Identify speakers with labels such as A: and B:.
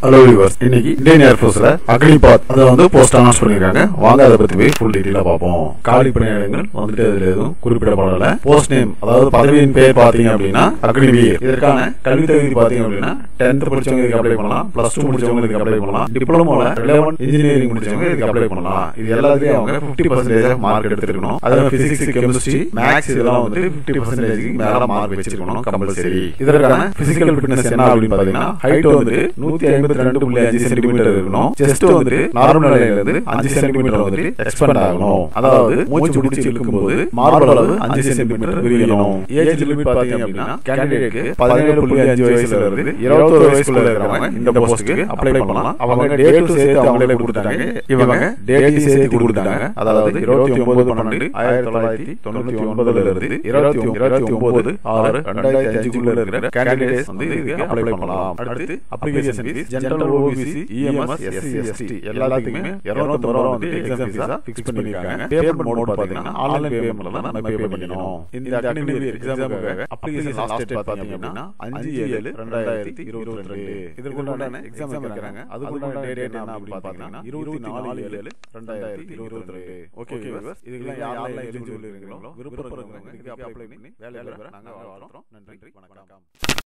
A: hello viewers இன்னைக்கு Indian ஏர்ஃபோர்ஸ்ல அக்னிபாத் அதை வந்து போஸ்ட் அனௌன்ஸ் பண்ணிருக்காங்க வாங்க அதை பத்தி போய் ஃபுல் டீட்டெயிலா பார்ப்போம் காலி பணியிடங்கள் வந்துட்டு அதுல எதுவும் குறிப்பிடப்படல போஸ்ட் நேம் அதாவது பதவியின் பேர் பாத்தீங்க அப்படின்னா அக்னிவீர் இதற்கான கல்வி தகுதி பாத்தீங்க அப்படின்னா டென்த் படிச்சவங்க இதுக்கு அப்ளை பண்ணலாம் பிளஸ் டூ முடிச்சவங்க இதுக்கு அப்ளை பண்ணலாம் டிப்ளமோல ரிலவன் இன்ஜினியரிங் முடிச்சவங்க இதுக்கு அப்ளை பண்ணலாம் இது எல்லாத்துலயும் அவங்க பிப்டி பர்சன்டேஜ் மார்க் எடுத்துருக்கணும் அதாவது பிசிக்ஸ் கெமிஸ்ட்ரி மேக்ஸ் இதெல்லாம் வந்து பிப்டி பர்சன்டேஜ் மேல மார்க் வச்சிருக்கணும் கம்பல்சரி இதற்கான பிசிக்கல் ஃபிட்னஸ் என்ன அப்படின்னு பாத்தீங்கன்னா ஹைட் வந்து நூத்தி ஐம்பத்தி ரெண்டு புள்ளி அஞ்சு சென்டிமீட்டர் இருக்கணும் செஸ்ட் வந்துட்டு நார்மல் நிலையில இருந்து அஞ்சு சென்டிமீட்டர் வந்துட்டு எக்ஸ்பெண்ட் ஆகணும் அதாவது மூச்சு பிடிச்சி இழுக்கும் போது மார்பல் அளவு அஞ்சு சென்டிமீட்டர் விரியணும் ஏஜ் லிமிட் பாத்தீங்க அப்படின்னா கேண்டிடேட்க்கு பதினேழு புள்ளி அஞ்சு வயசுல இருந்து இருபத்தொரு வயசுக்குள்ள இருக்கிறவங்க இந்த போஸ்ட்டுக்கு அப்ளை பண்ணலாம் அவங்க டேட்டும் சேர்த்து அவங்களே கொடுத்துட்டாங்க இவங்க டேட்டையும் சேர்த்து கொடுத்துட்டாங்க அதாவது இருபத்தி ஒன்பது பன்னெண்டு ஆயிரத்தி தொள்ளாயிரத்தி தொண்ணூத்தி ஒன்பதுல இருந்து இருபத்தி இருபத்தி ஒன்பது ஆறு ரெண்டாயிரத்தி அஞ்சுக்குள்ள இருக்கிற கேண்டிடேட்ஸ் வந்து இதுக்கு அப்ளை பண்ணலாம் அடுத்து அப்ளிகேஷன் ஃபீஸ் ஜெனரல் ஓபிசி இஎம்எஸ் எஸ்சி எஸ்டி எல்லாத்துக்குமே இருநூத்தி ரூபா வந்து எக்ஸாம் ஃபீஸா ஃபிக்ஸ் பண்ணிருக்காங்க பேமெண்ட் மோட் பாத்தீங்கன்னா ஆன்லைன் பேமெண்ட்ல தான் நம்ம பே பண்ணணும் இந்த அக்னிவீர் எக்ஸாமுக்காக அப்ளிகேஷன் லாஸ்ட் டேட் பாத்தீங்க அப்படின்னா அஞ்சு ஏழு ரெண்டாயிரத்தி இருபத்தி ரெண்டு இதற்குண்டான எக்ஸாம் வைக்கிறாங்க அதுக்குண்டான டேட் என்ன அப்படின்னு பாத்தீங்கன்னா இருபத்தி நாலு ஏழு ரெண்டாயிரத்தி இருபத்தி ரெண்டு ஓகே இதுக்கெல்லாம் யாரெல்லாம் எலிஜிபிள் இருக்கீங்களோ விருப்பம் இருக்கவங்க இதுக்கு அப்ளை பண்ணி வேலை பெற நாங்க வாழ்த்துறோம் நன்றி வணக்கம்